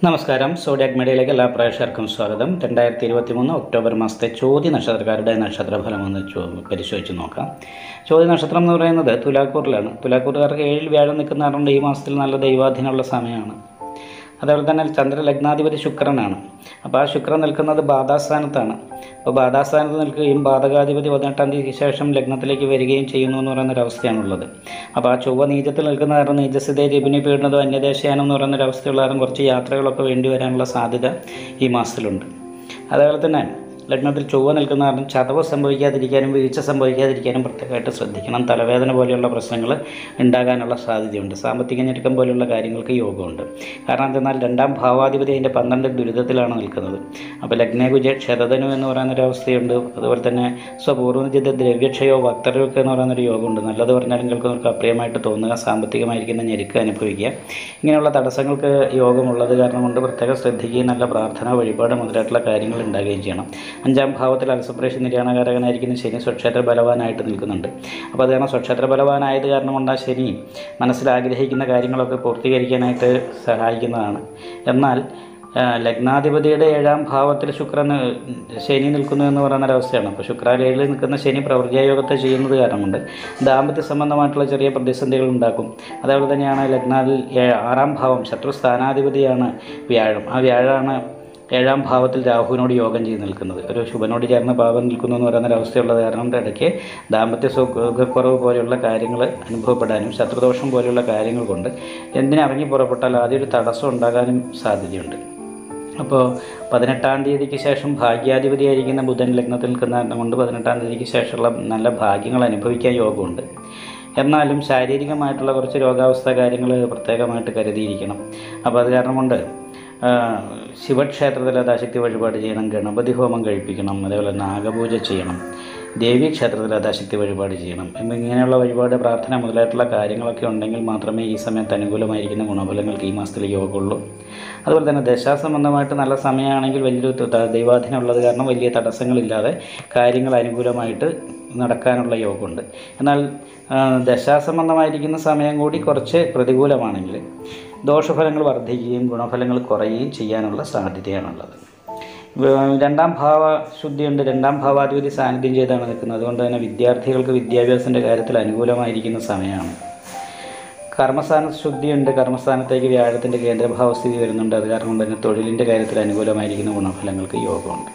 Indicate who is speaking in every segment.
Speaker 1: നമസ്കാരം സോഡിയാക് മീഡിയയിലേക്ക് എല്ലാ പ്രേക്ഷകർക്കും സ്വാഗതം രണ്ടായിരത്തി ഇരുപത്തി മൂന്ന് ഒക്ടോബർ മാസത്തെ ചോദ്യ നക്ഷത്രക്കാരുടെ നക്ഷത്രഫലം ഒന്ന് ചോ പരിശോധിച്ച് നോക്കാം ചോദ്യ നക്ഷത്രം എന്ന് പറയുന്നത് തുലാക്കൂറിലാണ് തുലാക്കൂറുകാർക്ക് ഏഴിൽ വ്യാഴം നിൽക്കുന്ന കാരണം ഈ മാസത്തിൽ നല്ല ദൈവാധീനമുള്ള സമയമാണ് അതേപോലെ തന്നെ ചന്ദ്ര ലഗ്നാധിപതി ശുക്രനാണ് അപ്പോൾ ആ ശുക്രൻ നിൽക്കുന്നത് ബാധാസ്ഥാനത്താണ് അപ്പോൾ ബാധാസ്ഥാനത്ത് നിൽക്കുകയും ബാധകാധിപതി പതിനെട്ടാം തീയതിക്ക് ശേഷം ലഗ്നത്തിലേക്ക് വരികയും ചെയ്യുന്നു എന്ന് പറയുന്ന ഒരവസ്ഥയാണുള്ളത് അപ്പോൾ ആ ചൊവ്വ നീചത്തിൽ നിൽക്കുന്ന കാരണം നീചസ്ഥിതയെ രബിനി പീഡനതോ അന്യദേശയാനം എന്ന് പറയുന്ന ഒരു അവസ്ഥയുള്ള കാരണം കുറച്ച് യാത്രകളൊക്കെ വേണ്ടി വരാനുള്ള സാധ്യത ഈ മാസത്തിലുണ്ട് അതേപോലെ തന്നെ ലഗ്നത്തിൽ ചൊവ്വ നിൽക്കുന്ന കാരണം ചതവ് സംഭവിക്കാതിരിക്കാനും വീഴ്ച സംഭവിക്കാതിരിക്കാനും പ്രത്യേകമായിട്ട് ശ്രദ്ധിക്കണം തലവേദന പോലെയുള്ള പ്രശ്നങ്ങൾ ഉണ്ടാകാനുള്ള സാധ്യതയുണ്ട് സാമ്പത്തിക ഞെരുക്കം പോലെയുള്ള കാര്യങ്ങൾക്ക് യോഗമുണ്ട് കാരണം എന്തെന്നാൽ രണ്ടാം ഭാവാധിപതി അതിൻ്റെ പന്ത്രണ്ട് ദുരിതത്തിലാണ് നിൽക്കുന്നത് അപ്പോൾ ലഗ്നകുജ ക്ഷതധനു എന്ന് പറയുന്ന ഒരു അവസ്ഥയുണ്ട് അതുപോലെ തന്നെ സ്വപൂർവ്വനിജിത ദ്രവ്യക്ഷയോ വക്തരൊക്കെ എന്ന് പറയുന്നൊരു യോഗമുണ്ട് നല്ലത് പറഞ്ഞാലും കേൾക്കുന്നവർക്ക് അപ്രിയമായിട്ട് തോന്നുക സാമ്പത്തികമായിരിക്കുന്ന ഞെരുക്ക് അനുഭവിക്കുക ഇങ്ങനെയുള്ള തടസ്സങ്ങൾക്ക് യോഗമുള്ളത് കാരണം കൊണ്ട് പ്രത്യേകം ശ്രദ്ധിക്കുകയും നല്ല പ്രാർത്ഥന വഴിപാട് മുതലായിട്ടുള്ള കാര്യങ്ങൾ ഉണ്ടാകുകയും ചെയ്യണം അഞ്ചാം ഭാവത്തിൽ അൽസപ്രേഷൻ നിര്യാണകാരകനായിരിക്കുന്ന ശനി സ്വക്ഷേത്ര ബലവാനായിട്ട് നിൽക്കുന്നുണ്ട് അപ്പോൾ അത് കാരണം സ്വക്ഷേത്ര ബലവാനായത് കാരണം കൊണ്ട് ആ ശനി മനസ്സിൽ ആഗ്രഹിക്കുന്ന കാര്യങ്ങളൊക്കെ പൂർത്തീകരിക്കാനായിട്ട് സഹായിക്കുന്നതാണ് എന്നാൽ ആ, ലഗ്നാധിപതിയുടെ ഏഴാം ഭാവത്തിൽ ശുക്രൻ ശനി നിൽക്കുന്നു എന്ന് പറയുന്ന ഒരവസ്ഥയാണ് അപ്പോൾ ശുക്രാലയിൽ നിൽക്കുന്ന ശനി പ്രവൃത്തിയോഗത്തെ ചെയ്യുന്നത് കാരണം കൊണ്ട് ദാമ്പത്യ സംബന്ധമായിട്ടുള്ള ചെറിയ പ്രതിസന്ധികൾ ഉണ്ടാക്കും അതേപോലെ തന്നെയാണ് ലഗ്നാതിൽ ഏ- ആറാം ഭാവം ശത്രു സ്ഥാനാധിപതിയാണ് വ്യാഴം ആ വ്യാഴമാണ് ഏഴാം ഭാവത്തിൽ രാഹുവിനോട് യോഗം ചെയ്ത് നിൽക്കുന്നത് ഒരു ശുഭനോട് ചേർന്ന് പാപം നിൽക്കുന്നു എന്ന് പറയുന്ന ഒരു അവസ്ഥയുള്ളത് കാരണം കൊണ്ട് ഇടയ്ക്ക് ദാമ്പത്യ സുഖക്കുറവ് പോലെയുള്ള കാര്യങ്ങൾ അനുഭവപ്പെടാനും ശത്രുദോഷം പോലെയുള്ള കാര്യങ്ങൾ കൊണ്ട് എന്തിനിറങ്ങി പുറപ്പെട്ടാൽ ആദ്യം ഒരു തടസ്സം ഉണ്ടാകാനും സാധ്യതയുണ്ട് അപ്പോൾ പതിനെട്ടാം തീയതിക്ക് ശേഷം ഭാഗ്യാധിപതിയായിരിക്കുന്ന ബുധൻ ലഗ്നത്തിൽ നിൽക്കുന്ന കാരണം കൊണ്ട് പതിനെട്ടാം തീയതിക്ക് ശേഷമുള്ള നല്ല ഭാഗ്യങ്ങൾ അനുഭവിക്കാൻ യോഗമുണ്ട് എന്നാലും ശാരീരികമായിട്ടുള്ള കുറച്ച് രോഗാവസ്ഥ കാര്യങ്ങൾ പ്രത്യേകമായിട്ട് കരുതിയിരിക്കണം അപ്പോൾ അത് കാരണം കൊണ്ട് ആ, ശിവക്ഷേത്രത്തിൽ യഥാശക്തി വഴിപാട് ചെയ്യണം ഗണപതി ഹോമം കഴിപ്പിക്കണം അതേപോലെ നാഗപൂജ ചെയ്യണം ദേവീ ക്ഷേത്രത്തിൽ യഥാശക്തി വഴിപാട് ചെയ്യണം എന്ന് ഇങ്ങനെയുള്ള വഴിപാട് പ്രാർത്ഥന മുതലായിട്ടുള്ള കാര്യങ്ങളൊക്കെ ഉണ്ടെങ്കിൽ മാത്രമേ ഈ സമയത്ത് അനുകൂലമായിരിക്കുന്ന ഗുണഫലങ്ങൾക്ക് ഈ മാസത്തിൽ യോഗമുള്ളൂ അതുപോലെ തന്നെ ദശാസംബന്ധമായിട്ട് നല്ല സമയമാണെങ്കിൽ വലിയൊരു ത- ത- ദൈവാധീനം ഉള്ളത് കാരണം വലിയ തടസ്സങ്ങളില്ലാതെ കാര്യങ്ങൾ അനുകൂലമായിട്ട് നടക്കാനുള്ള യോഗമുണ്ട് എന്നാൽ ആ, ദശാസംബന്ധമായിരിക്കുന്ന സമയം കൂടി കുറച്ച് പ്രതികൂലമാണെങ്കിൽ ദോഷഫലങ്ങൾ വർദ്ധിക്കുകയും ഗുണഫലങ്ങൾ കുറയുകയും ചെയ്യാനുള്ള സാധ്യതയാണുള്ളത് വ- രണ്ടാം ഭാവ ശുദ്ധിയുണ്ട് രണ്ടാം ഭാവാധിപതി സാന്നിധ്യം ചെയ്താണ് നിൽക്കുന്നത് അതുകൊണ്ട് തന്നെ വിദ്യാർത്ഥികൾക്ക് വിദ്യാഭ്യാസത്തിൻ്റെ കാര്യത്തിൽ അനുകൂലമായിരിക്കുന്ന സമയമാണ് കർമ്മസ്ഥാന ശുദ്ധിയുണ്ട് കർമ്മസ്ഥാനത്തേക്ക് വ്യാഴത്തിൻ്റെ കേന്ദ്രഭാവസ്ഥിതി വരുന്നുണ്ട് അത് കാരണം കൊണ്ട് തന്നെ തൊഴിലിൻ്റെ കാര്യത്തിൽ അനുകൂലമായിരിക്കുന്ന ഗുണഫലങ്ങൾക്ക് യോഗമുണ്ട്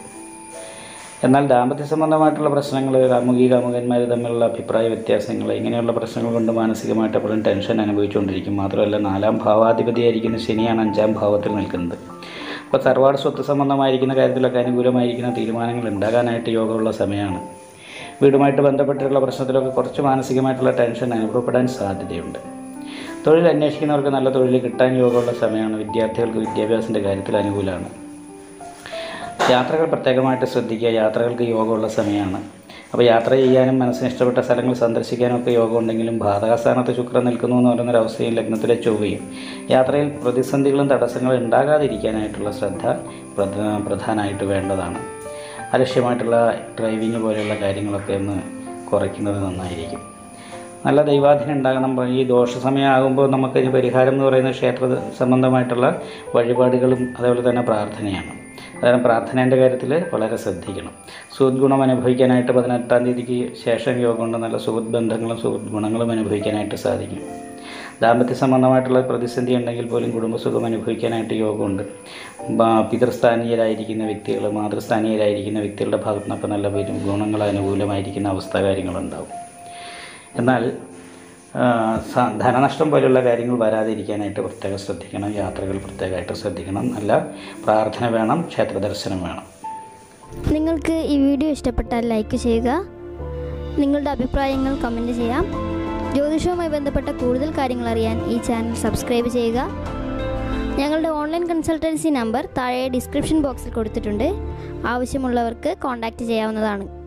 Speaker 1: എന്നാൽ ദാമ്പത്യ സംബന്ധമായിട്ടുള്ള പ്രശ്നങ്ങൾ കാമുകി കാമുകന്മാർ തമ്മിലുള്ള അഭിപ്രായ വ്യത്യാസങ്ങൾ ഇങ്ങനെയുള്ള പ്രശ്നങ്ങൾ കൊണ്ട് മാനസികമായിട്ട് എപ്പോഴും ടെൻഷൻ അനുഭവിച്ചുകൊണ്ടിരിക്കും മാത്രമല്ല നാലാം ഭാവാധിപതിയായിരിക്കുന്ന ശനിയാണ് അഞ്ചാം ഭാവത്തിൽ നിൽക്കുന്നത് അപ്പോൾ സർവാട് സ്വത്ത് സംബന്ധമായിരിക്കുന്ന കാര്യത്തിലൊക്കെ അനുകൂലമായിരിക്കുന്ന തീരുമാനങ്ങൾ ഉണ്ടാകാനായിട്ട് യോഗമുള്ള സമയമാണ് വീടുമായിട്ട് ബന്ധപ്പെട്ടിട്ടുള്ള പ്രശ്നത്തിലൊക്കെ കുറച്ച് മാനസികമായിട്ടുള്ള ടെൻഷൻ അനുഭവപ്പെടാൻ സാധ്യതയുണ്ട് തൊഴിൽ അന്വേഷിക്കുന്നവർക്ക് നല്ല തൊഴിൽ കിട്ടാൻ യോഗമുള്ള സമയമാണ് വിദ്യാർത്ഥികൾക്ക് വിദ്യാഭ്യാസത്തിൻ്റെ കാര്യത്തിൽ അനുകൂലമാണ് യാത്രകൾ പ്രത്യേകമായിട്ട് ശ്രദ്ധിക്കുക യാത്രകൾക്ക് യോഗമുള്ള സമയമാണ് അപ്പോൾ യാത്ര ചെയ്യാനും മനസ്സിന് ഇഷ്ടപ്പെട്ട സ്ഥലങ്ങൾ സന്ദർശിക്കാനും ഒക്കെ യോഗം ഉണ്ടെങ്കിലും ബാധകസ്ഥാനത്ത് ശുക്രൻ നിൽക്കുന്നു എന്ന് പറയുന്ന ഒരവസ്ഥയും ലഗ്നത്തിലെ ചൊവ്വയും യാത്രയിൽ പ്രതിസന്ധികളും തടസ്സങ്ങളും ഉണ്ടാകാതിരിക്കാനായിട്ടുള്ള ശ്രദ്ധ പ്രധ- പ്രധാനമായിട്ട് വേണ്ടതാണ് അലക്ഷ്യമായിട്ടുള്ള ഡ്രൈവിങ് പോലെയുള്ള കാര്യങ്ങളൊക്കെ ഒന്ന് കുറയ്ക്കുന്നത് നന്നായിരിക്കും നല്ല ദൈവാധീനം ഉണ്ടാകണം ഈ ദോഷ സമയമാകുമ്പോൾ നമുക്ക് ഇതിന് പരിഹാരം എന്ന് പറയുന്നത് ക്ഷേത്ര സംബന്ധമായിട്ടുള്ള വഴിപാടുകളും അതേപോലെ തന്നെ പ്രാർത്ഥനയാണ് അതായത് പ്രാർത്ഥനേൻ്റെ കാര്യത്തിൽ വളരെ ശ്രദ്ധിക്കണം സുഹൃത് ഗുണം അനുഭവിക്കാനായിട്ട് പതിനെട്ടാം തീയതിക്ക് ശേഷം യോഗമുണ്ട് നല്ല സുഹൃത് ബന്ധങ്ങളും സുഹൃത് ഗുണങ്ങളും അനുഭവിക്കാനായിട്ട് സാധിക്കും ദാമ്പത്യ സംബന്ധമായിട്ടുള്ള പ്രതിസന്ധി ഉണ്ടെങ്കിൽ പോലും കുടുംബസുഖം അനുഭവിക്കാനായിട്ട് യോഗമുണ്ട് ബാ- പിതൃസ്ഥാനീയരായിരിക്കുന്ന വ്യക്തികൾ മാതൃസ്ഥാനീയരായിരിക്കുന്ന വ്യക്തികളുടെ ഭാഗത്തു നിന്നൊക്കെ നല്ല പേരും ഗുണങ്ങൾ അനുകൂലമായിരിക്കുന്ന അവസ്ഥ കാര്യങ്ങളുണ്ടാവും എന്നാൽ ആ, സ- ധനനഷ്ടം പോലെയുള്ള കാര്യങ്ങൾ വരാതിരിക്കാനായിട്ട് പ്രത്യേകം ശ്രദ്ധിക്കണം യാത്രകൾ പ്രത്യേകമായിട്ട് ശ്രദ്ധിക്കണം നല്ല പ്രാർത്ഥന വേണം ക്ഷേത്ര ദർശനം വേണം
Speaker 2: നിങ്ങൾക്ക് ഈ വീഡിയോ ഇഷ്ടപ്പെട്ടാൽ ലൈക്ക് ചെയ്യുക നിങ്ങളുടെ അഭിപ്രായങ്ങൾ കമൻറ്റ് ചെയ്യാം ജ്യോതിഷവുമായി ബന്ധപ്പെട്ട കൂടുതൽ കാര്യങ്ങൾ അറിയാൻ ഈ ചാനൽ സബ്സ്ക്രൈബ് ചെയ്യുക ഞങ്ങളുടെ ഓൺലൈൻ കൺസൾട്ടൻസി നമ്പർ താഴെ ഡിസ്ക്രിപ്ഷൻ ബോക്സിൽ കൊടുത്തിട്ടുണ്ട് ആവശ്യമുള്ളവർക്ക് കോൺടാക്റ്റ് ചെയ്യാവുന്നതാണ്